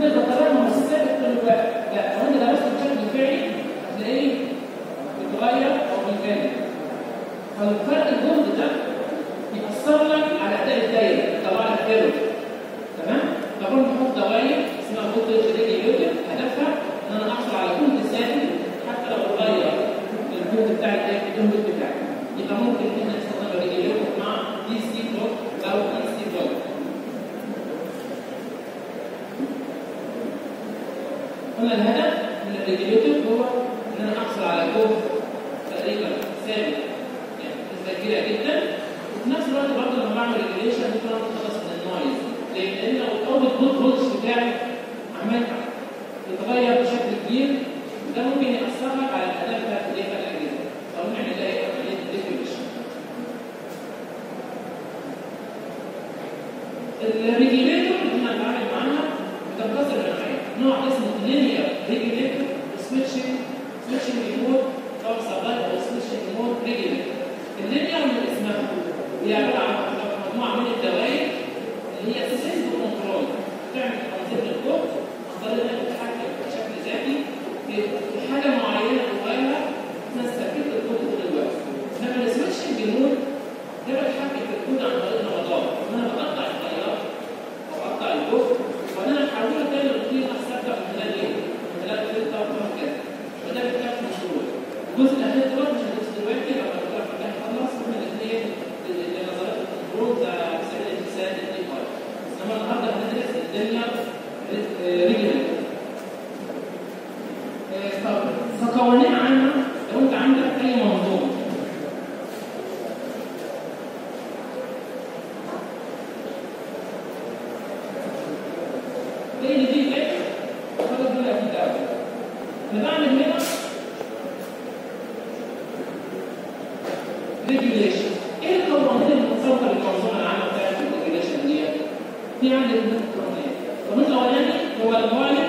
كل الذكريات ما هو ثابت طول الوقت لا لو انت درسته بشكل فعلي هتلاقيه بيتغير او بيتغير فالفرق الجهد ده يأثر لك على أداء الدايرة يطلع لك ايرور تمام؟ فكنت بحط دواير اسمها فولتج ريجيوليتر هدفها ان انا احصل على جهد ثابت حتى لو اتغير الجهد بتاع الدايرة الجهد بتاعي يبقى ممكن ان احنا نستخدم الريجيوليتر مع دي سي بلوك او دي سي بلوك قلنا الهدف من الريجيوليتر هو ان انا احصل على جهد تقريبا ثابت يعني نسبه كبيره جدا وفي نفس الوقت برضه لما بعمل ريجيوليشن ممكن انا اتخلص من النويز لان لو الاول جود فولتج بتاعي عمال يتغير بشكل كبير ده ممكن ياثر لك على الاداء بتاع الايه الاجهزه او نعمل لها ايه عمليه ريجيوليشن الريجيوليتور اللي احنا هنتعامل معاها بتنقسم لنوعين نوع اسمه لينير ريجيوليتور وسويتشنج سويتشنج مود او سبلاي او سويتشنج مود ريجيوليتور اللينير من اسمها هي عباره عن مجموعه من الدوائر اللي هي سيلف كنترول بتعمل تنظيم للجهد عن طريق انها تتحكم بشكل ذاتي في حاجه معينه جواها تستفيد الجهد طول الوقت انما السويتشنج مود ده بتحكم في الجهد عن طريق النبضات ان انا بقطع التيار او اقطع الجهد وبعدين احوله تاني لقيمه ثابته من خلال ايه؟ من خلال فلتر وهكذا وده بيتكلم كنترول الجزء الاخير دوت مش هندرسه دلوقتي لما نطلع في الجاي خلص احنا الاثنين لنظريات الكنترول ده سبيل الانسان الاثنين واحد انما النهارده هندرس الدنيا ريجنال طب فقوانين عامه لو انت عندك اي منظومه ايه اللي دي كده خلاص دول اكيد قوي انا بعمل هنا ريجوليشن ايه القوانين المتصوره للمنظومه العامه بتاعت الريجوليشن دي في عندك ثلاث قوانين القانون الاولاني هو الغالب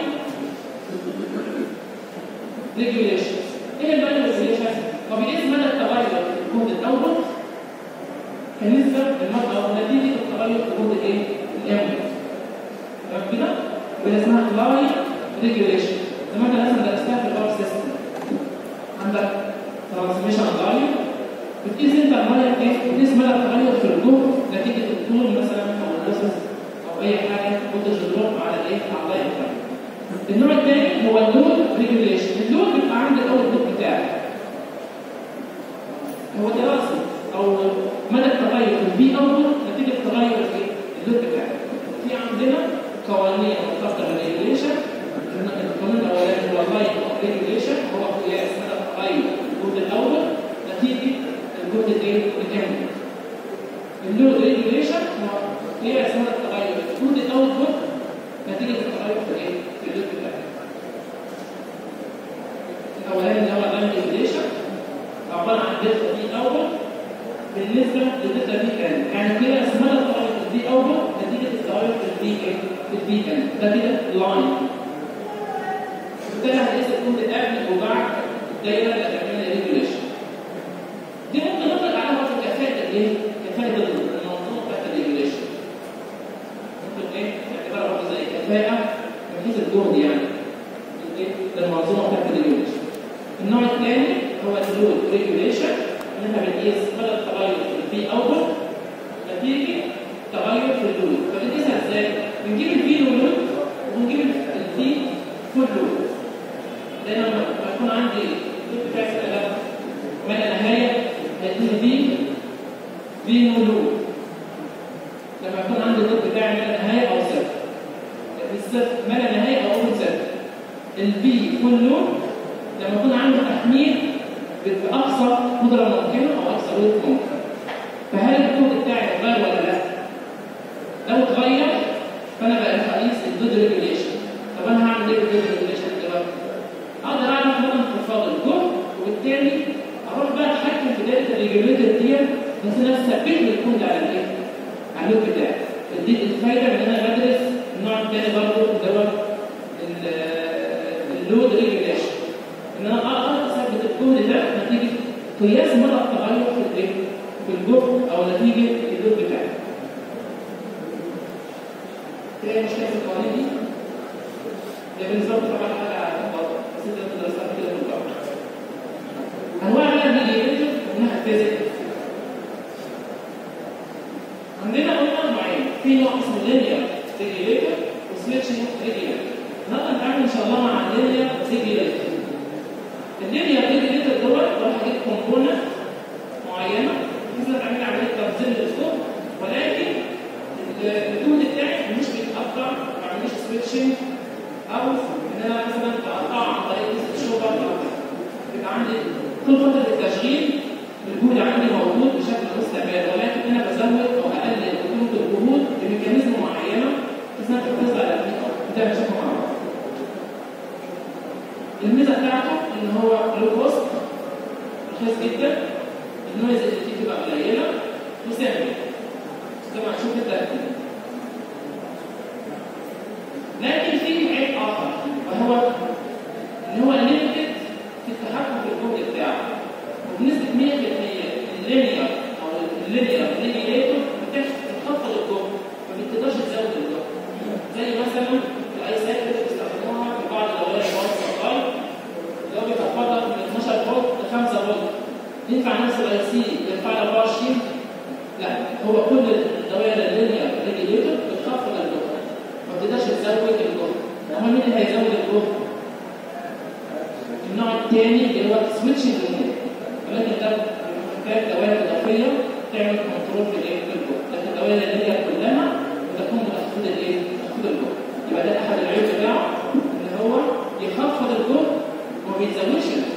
ريجوليشن ايه الغالب ريجوليشن هو بيقيس مدى التغير في الجهد الاول بالنسبه للمده او نتيجه التغير في جهد الايه الامن تمام كده وهي اسمها لاين ريجوليشن زي ما انت مثلا درستها في الباور سيستم عندك ترانسميشن لاين بتقيس انت اللاين ايه؟ بتقيس مدى التغير في الجهد نتيجه الطول مثلا او اللوسس او اي حاجه فولتج دروب على الايه؟ على اللاين بتاعك. النوع الثاني هو اللود ريجوليشن، اللود بيبقى عند الاول اللود بتاعك. هو دراسه او مدى التغير في البي اوتبوت نتيجه تغير الايه؟ اللود بتاعك. في عندنا قوانين مرتبطه بالريجوليشن القانون الاولاني هو اللاين ريجوليشن هو قياس مدى التغير الجهد الاول نتيجه الجهد الايه؟ الكامل. اللود ريجوليشن هو قياس مدى التغير الجهد الاوتبوت نتيجه التغير في الايه؟ في اللود بتاعك. الاولاني اللي هو اللاين ريجوليشن عباره عن دلتا بي اول بالنسبه لدلتا بي ان يعني قياس مدى التغير في البي اول نتيجه التغير في البي ايه؟ في البي ان ده كده لاين بالتالي هنقيس الجهد قبل وبعد الدايره اللي هتعملها ريجوليشن دي ممكن نطلق عليها برضه كفاءه الايه؟ كفاءه المنظومه بتاعت الريجوليشن ممكن ايه؟ نعتبرها برضه زي كفاءه من حيث الجهد يعني ايه؟ للمنظومه بتاعت الريجوليشن النوع الثاني هو اللود ريجوليشن ان احنا بنقيس مدى التغير في البي اوتبوت نتيجه تغير في اللود فبنقيسها ازاي؟ بنجيب البي لود وبنجيب البي فول لود لان لما يكون عندي اللود بتاعي ثلاث ما لا نهايه هيديني بي بي نو لود لما يكون عندي اللود بتاعي ما لا نهايه او صفر الصفر ما لا نهايه او اقول صفر البي فول لود لما يكون عندي تحميل باقصى قدره ممكنه او اقصى لود ممكن فهل الكود بتاعي اتغير ولا لا؟ لو اتغير فانا بقى هقيس الدود ريجوليشن طب انا هعمل ايه بالدود ريجوليشن دلوقتي؟ اقدر اعمل مثلا انخفاض الجهد وبالتالي اروح بقى اتحكم في دايره الريجوليتر ديت بس انا اثبت لي الكود على الايه؟ على اللود بتاعي دي الفايده من ان انا بدرس النوع الثاني برضه اللي هو اللود ريجوليشن ان انا اقدر اثبت الجهد ده نتيجه قياس مدى التغير في الايه؟ في الجهد او نتيجه اللود بتاعي. تلاقي مشكله في القوانين دي؟ ده بالنسبه لكم طبعا حاجه بره بس انت درستها كده في الجامعه انواع بقى الميدياتور انها فيزيكال عندنا قلنا نوعين في نوع اسمه لينير ريجيليتور وسويتشنج ريجيليتور النهارده هنتعامل ان شاء الله مع اللينير ريجيليتور اللينير ريجيليتور دوت بروح اجيب كومبوننت معينه بحيث ان اعمل عمليه تنظيم للصوت ولكن الجهد بتاعي مش بيتاثر ما بعملش سويتشنج او ان انا مثلا بقطع عن طريق الشوبر او يبقى عندي طول فتره التشغيل الجهد عندي موجود بشكل مستمر ولكن انا بزود او اقلل قيمه الجهود بميكانيزم معينه بحيث انها تحافظ على بتعمل شكل مع بعض. الميزه بتاعته ان هو لو كوست رخيص جدا النويز اللي فيه تبقى قليله وسهل طبعا شوف الترتيب لكن في عيب اخر وهو ان هو ليميتد في التحكم في الجهد بتاعه وبنسبه 100% اللينير او اللينير ريجيليتور بتخفض الجهد ما بتقدرش تزود الجهد زي مثلا الاي سايت اللي بيستخدموها في بعض دوائر الباور سبلاي اللي هو بيخفضها من 12 فولت ل 5 فولت ينفع نفس الاي سي يرفع ل 24 لا هو كل الدوائر اللينير ريجيليتور بتخفض الجهد ما بتقدرش تزود الجهد امال مين اللي هيزود الجهد؟ النوع الثاني اللي هو سويتشنج ريجيليتور ولكن ده محتاج دوائر اضافيه تعمل كنترول في الايه؟ في الجهد لكن الدوائر اللينير كلها بتكون بتخفض الايه؟ بتخفض الجهد يبقى ده احد العيوب بتاعه ان هو يخفض الجهد وما بيزودش الجهد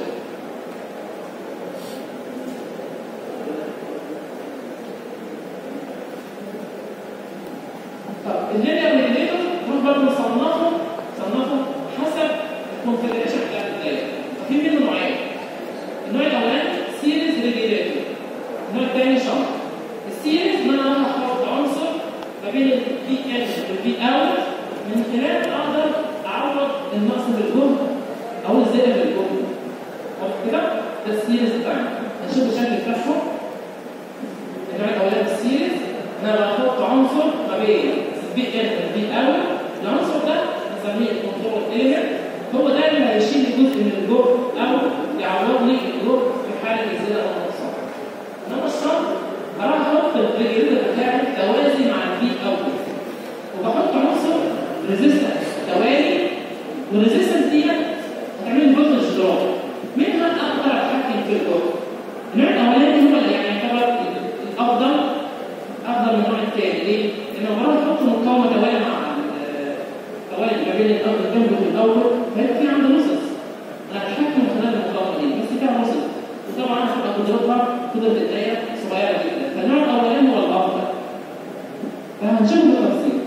اللينير ريجيليتور نروح برضه نصنفه نصنفه حسب الكونفجريشن بتاع الدايره ففي منه نوعين النوع الاولاني سيريز ريجيليتور النوع الثاني شنط السيريز ان انا هحط عنصر ما بين البي ان والبي اوت من خلال اقدر اعوض النقص في الجهد او الزياده في الجهد واضح كده ده السيريز بتاعنا هنشوف الشكل بتاعهم النوع الاولاني السيريز ان انا بحط عنصر ما بين بي ان والبي اوت العنصر ده نسميه الكنترول اليمنت هو ده اللي هيشيل جزء من الجهد او يعوض لي الجهد في حاله الزياده او النقصان انما الشرط هروح احط الريجليتر بتاعي توازي مع البي اوت وبحط عنصر ريزيستنس توالي والريزيستنس دي هتعمل فولتج دروب منها اقدر اتحكم في الجهد النوع الاولاني هو اللي يعني يعتبر الافضل افضل من النوع الثاني ليه؟ لان لو انا احط مقاومه توالي مع توالي ما بين الارض الجنب والاول فهيبقى في عندي نصص انا هتحكم من خلال المقاومه دي بس فيها نصص وطبعا هتبقى قدرتها قدره الدايه صغيره جدا فالنوع الاولاني هو الافضل فهنشوفه بالتفصيل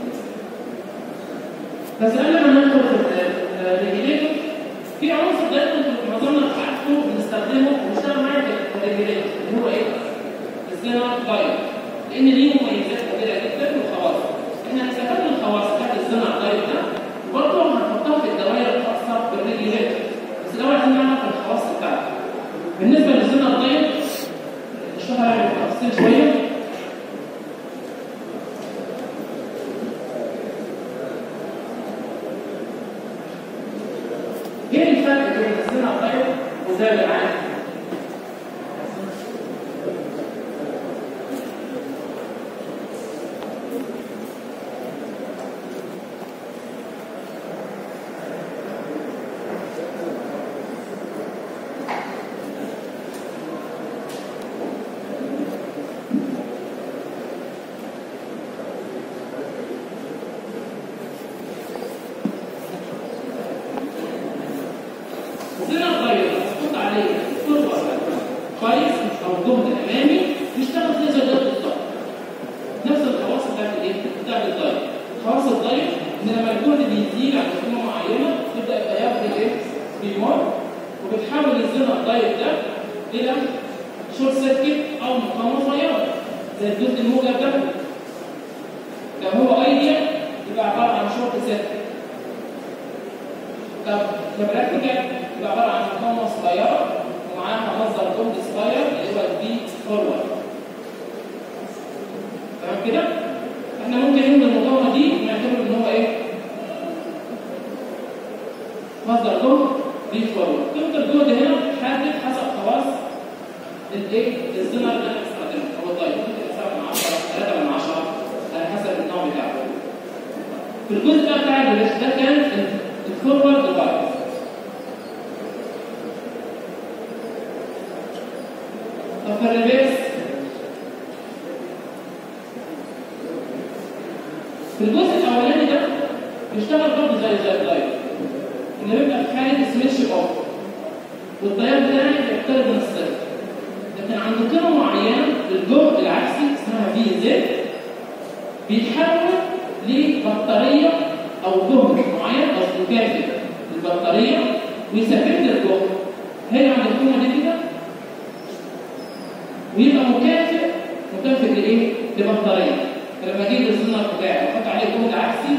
بس قبل ما ندخل في الريجيليتور في عنصر دايما في معظمنا عارفه بنستخدمه وبنشتغل معاه في الريجيليتور اللي هو ايه؟ الزينر دايت لان ليه مميزات كبيره جدا وخواص احنا هنستفاد من الخواص بتاعت الزينر دايت ده وبرضه هنحطها في الدوائر الخاصه بالريجيليتور بس الاول عايزين نعرف الخواص بتاعته بالنسبه للزينر دايت نشرحها يعني بالتفصيل شويه ايه الفرق بين الزينر دايت وزي العادي؟ الزينر دايت محطوط عليه تربه كويس او جهد امامي بيشتغل زي زي الدايت بالظبط نفس الخواص بتاعت الايه؟ بتاعت الدايت خواص الدايت ان لما الجهد بيزيد عن قيمه معينه يبدا يبقى ياخد ايه؟ بيمر وبتحول الزينر دايت ده الى شورت سيركت او مقاومه صغيره زي الجزء الموجب ده لو هو ايديا يبقى عباره عن شورت سيركت طب كبراكتيكال يبقى عباره عن مقاومه صغيره ومعاها مصدر جهد صغير اللي هو البي فورورد تمام كده؟ احنا ممكن نقول المقاومه دي نعتبر ان هو ايه؟ مصدر جهد بي فورورد قيمه الجهد هنا بتحدد حسب خواص الايه الزمر اللي انا بستخدمه هو طيب ممكن 7 من 10 3 من 10 على حسب النوع بتاعه في الجزء بقى بتاع الريفرس ده كان الفورورد ديفايس طب في الريفرس في الجزء الاولاني ده بيشتغل برضه زي زي الداير انه بيبقى في حاله سويتش اوف والتيار بتاعي بيقترب من الصفر لكن عند قيمه معينه للجهد العكسي اسمها في زد بيتحول لبطاريه او جهد معين او مكافئ للبطاريه ويثبت لي الجهد هنا عند القيمه دي كده ويبقى مكافئ مكافئ لايه؟ لبطاريه فلما اجيب الزنر بتاعي واحط عليه جهد عكسي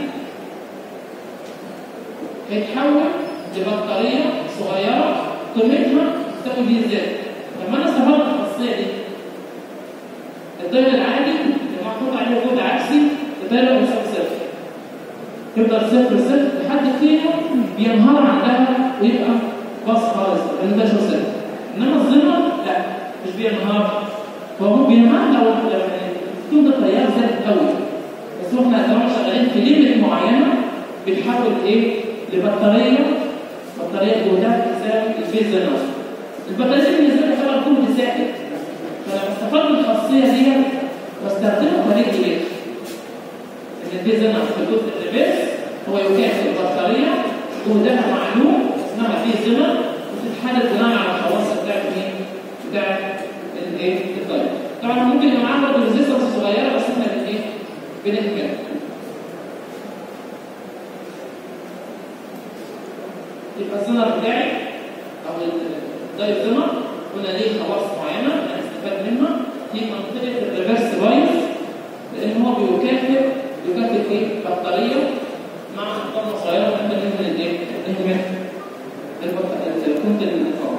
هيتحول لبطاريه صغيره قيمتها تساوي في زد لما انا استفدت الخاصيه دي الدايره العادي لما احط عليه جهد عكسي الدايره بيساوي صفر تفضل صفر صفر لحد قيمه بينهار عندها ويبقى باص خالص لان ده شو صفر انما الزمر لا مش بينهار هو بينهار لو لو يكون ده تيار زاد قوي بس احنا طالما شغالين في ليميت معينه بتحول ايه لبطاريه بطاريه جهدها تساوي الفيز زنر البطاريه بالنسبه لي طبعا كل ثابت فلما استفاد من الخاصيه دي بستخدمها بطريقه ايه؟ ان الفيز زنر في الجزء الريفرس هو يكافئ البطاريه جهدها معلوم اسمها فيز زنر وتتحدد بناء على الخواص بتاعت مين؟ بتاعت الايه؟ الطيب طبعا ممكن يبقى معانا برضه ريزيستنس صغيره بس احنا بن ايه؟ بنحكي يبقى الزنر بتاعي او الدايف زنر قلنا ليه خواص معينه هنستفاد منها في منطقه الريفرس بايس لان هو بيكافئ يكافئ ايه؟ بطاريه مع مقاومه صغيره ممكن نهمل الايه؟ نهمل الكونت الفور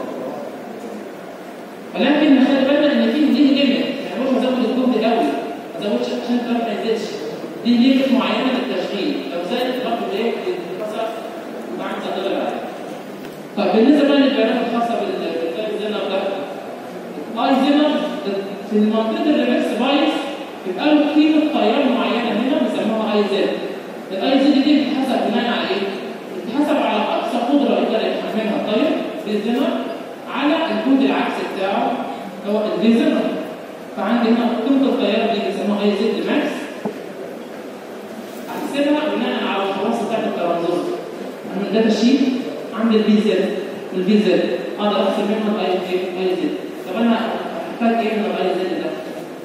ولكن نخلي بالنا ان في دي ليميت يعني مش هزود الجهد قوي ما ازودش عشان الكلام ما يزيدش دي ليميت معينه للتشغيل لو زادت برضه ايه؟ بيتكسر وبعمل تغيير عليه طيب بالنسبه بقى للبيانات الخاصه بالزينر ده اي زينر في منطقه الريفرس بايس بيبقى له قيمه تيار معينه هنا بيسموها اي زد الاي زد دي بتتحسب بناء على ايه؟ بتتحسب على اقصى قدره يقدر يتحملها الطير في الزينر على الكود العكسي بتاعه هو الفيزر فعندي هنا قيمه التيار دي بيسموها اي زد ماكس احسبها بناء على الخواص بتاعت الترانزستور انا الداتا شيت عندي الفي زد والفي زد اقدر احسب منها الاي اي زد طب انا احتاج ايه من الاي زد ده؟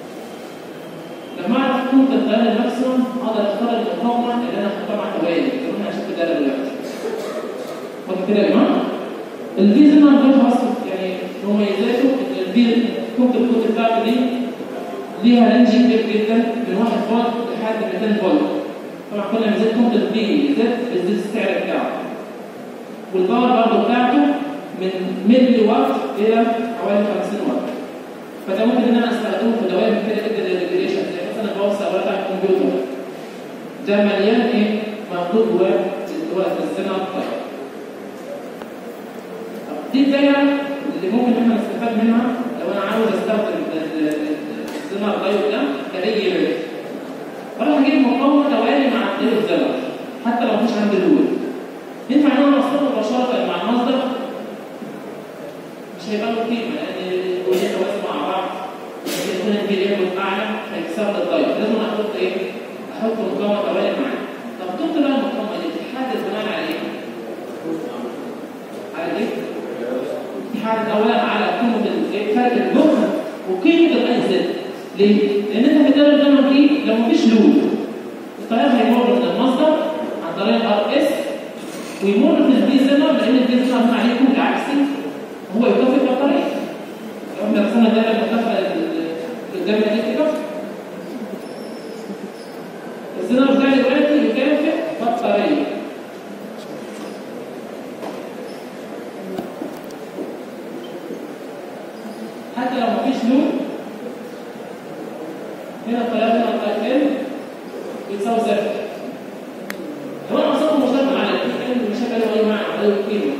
لما اعرف قيمه التيار الماكسيموم اقدر اختار المقاومه اللي انا هحطها مع توالي طب انا هشوف الداتا دلوقتي واضح كده يا جماعه؟ الفي زد انا بقيت اصلا يعني مميزاته الفي قيمه الكود بتاعته دي ليها رينج كبير جدا من 1 فولت لحد 200 فولت طبعا كل ما زاد قيمه الفي زاد بيزيد السعر بتاعه والباور برضه بتاعته من ملي واط الى حوالي 50 واط فده ممكن ان انا استخدمه في دوائر كده جدا للريجريشن زي مثلا الباور سيرفر بتاع الكمبيوتر ده مليان ايه؟ مخطوط جواه اللي هو الزنا الطيب دي الدايره اللي ممكن احنا نستفاد منها لو انا عاوز استخدم الزنا الطيب ده كأي ريت فانا هجيب مقاومه توالي مع الدايره الزنا حتى لو مش عندي لود ينفع ان انا اوصله مباشره مع المصدر مش هيبقى له قيمه لان الوجهين توازي مع بعض يكون الفي ياخد اعلى هيكسر الطيب لازم احط ايه؟ احط مقاومه توالي معاه طب تحط بقى المقاومه دي تتحدد بناء على ايه؟ على ايه؟ تتحدد اولا على قيمه فرق الجهد وقيمه الاي زد ليه؟ لان انت في الدايره الجنرال دي لو مفيش لود التيار هيمر من المصدر عن طريق ار اس ويمر في الفيزنر لان الفيزنر هنا عليه كود عكسي هو يكافئ البطاريه لو احنا رسمنا الدايره المكافئه الدايره دي كده الزنر بتاعي دلوقتي يكافئ بطاريه حتى لو مفيش لود هنا التيار هنا التيار بيتساوي صفر لو انا وصلت مشترك على الاثنين مش هيبقى له اي معنى ولا له قيمه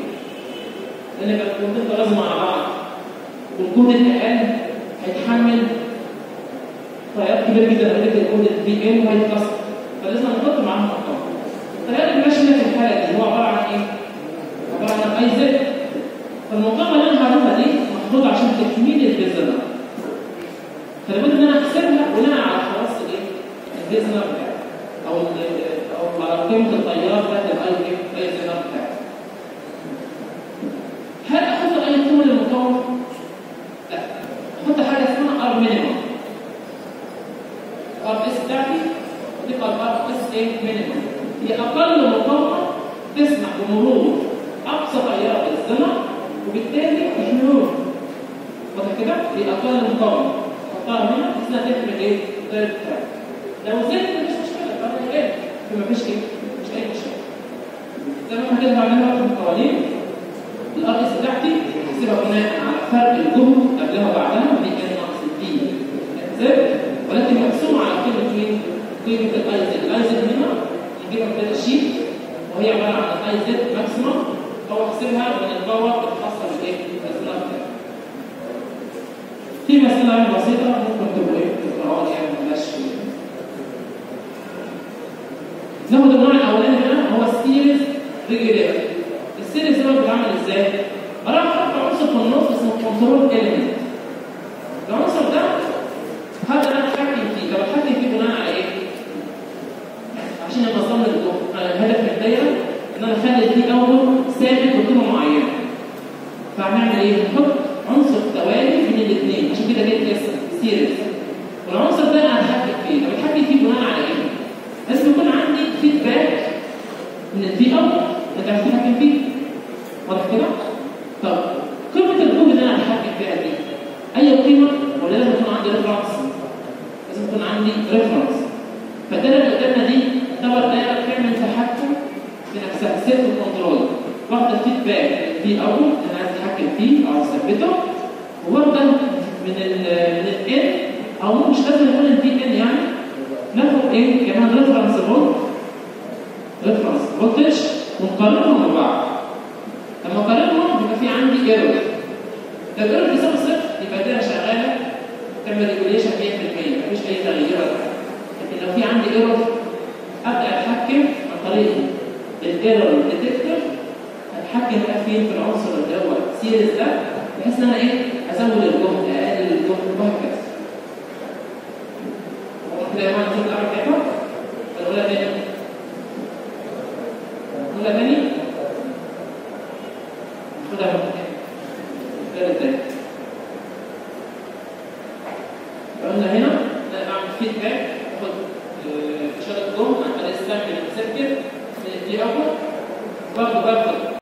بيحمل تيار كبير جدا لغايه الكود البي ان وهيتكسر فلازم نحط معاهم مقاومه التيار الماشي في الحاله دي هو عباره عن ايه؟ عباره عن اي زد فالمقاومه اللي انا هعرفها دي محطوطه عشان تكميل البيزنر فلابد ان انا احسبها بناء على خلاص الايه؟ البيزنر بتاعي او او على قيمه التيار بتاعت الاي اي زنر بتاعي هل احط اي قيمه للمقاومه؟ لا احط حاجه اسمها ار مينيمم ار اس بتاعتي تبقى الار اس ايه مينيمم هي اقل مقاومه تسمح بمرور اقصى تيار الزمن وبالتالي يحملون واضح كده؟ هي اقل مقاومه حطها هنا بحيث انها تحمل ايه؟ الدايركت بتاعي لو زدت مش مشكله فانا ايه؟ مفيش ايه؟ مش اي مشكله زي ما احنا كده بعملها في القوانين الار اس بتاعتي بحسبها بناء على فرق الجهد قبلها وبعدها دي ان ناقص الدي زد ولكن مقسومه على قيمه مين؟ قيمه الاي زد، الاي زد هنا نجيبها في الشيت وهي عباره عن الاي زد ماكسيمم او احسبها من الباور الخاصه بالايه؟ بالاسلاك في مسألة يعني بسيطة ممكن تبقوا ايه؟ تقراوها يعني مالهاش ناخد النوع الأولاني هنا هو السيريز ريجوليتر السيريز ده بيتعمل ازاي؟ راح احط عنصر في النص اسمه كنترول اليمنت العنصر ده هذا انا اتحكم فيه طب اتحكم فيه بناء على ايه؟ عشان يبقى ضمن الجهد انا الهدف من الدايره ان انا اخلي فيه اول ثابت بقيمه معينه فهنعمل ايه؟ نحط عنصر توالي بين الاثنين عشان كده جبت اسم سيريز والعنصر ده انا هتحكم فيه طب اتحكم فيه بناء على ايه؟ لازم يكون عندي فيدباك من الفي اوت انت عايز تتحكم فيه واضح كده؟ طب قيمة الجهد اللي انا هتحكم فيها دي اي قيمة ولا لازم يكون عندي ريفرنس؟ لازم يكون عندي ريفرنس فالدايرة اللي قدامنا دي تعتبر دايرة بتعمل تحكم في نفسها سيلف كنترول واخدة فيدباك في اوت انا عايز اتحكم فيه او اثبته وواخدة من ال من الان او مش لازم يكون الفي ان يعني ناخد ايه كمان ريفرنس فولت ريفرنس فولتج ونقارنهم ببعض لما اقارنهم يبقى في عندي ايرور لو الايرور بيساوي صفر يبقى الدايره شغاله تعمل ريجوليشن 100% مفيش اي تغييرات لكن لو في عندي ايرور ابدا اتحكم عن طريق الايرور ديتكتور اتحكم بقى فين في العنصر اللي هو سيريز ده بحيث ان انا ايه ازود الجهد اقلل الجهد وهكذا كده يا جماعه نشوف الامر بتاعتها الاولى تاني الاولى تاني خدها من تاني الثالث قلنا هنا انا بعمل فيدباك